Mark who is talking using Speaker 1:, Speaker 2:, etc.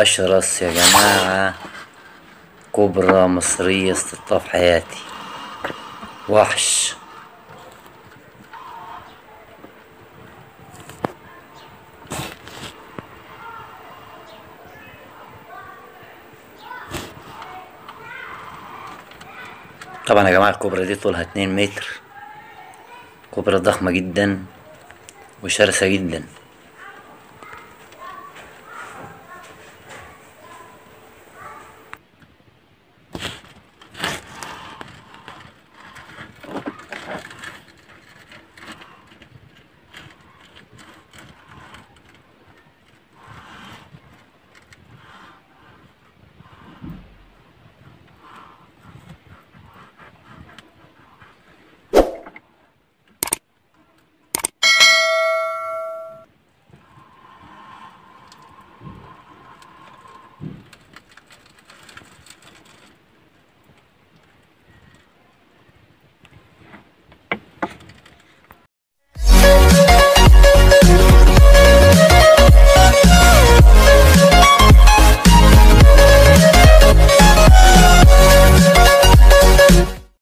Speaker 1: أشرس يا جماعة كوبرا مصرية اصطدتها في حياتي وحش طبعا يا جماعة الكوبرا دي طولها اتنين متر كوبرا ضخمة جدا وشرسة جدا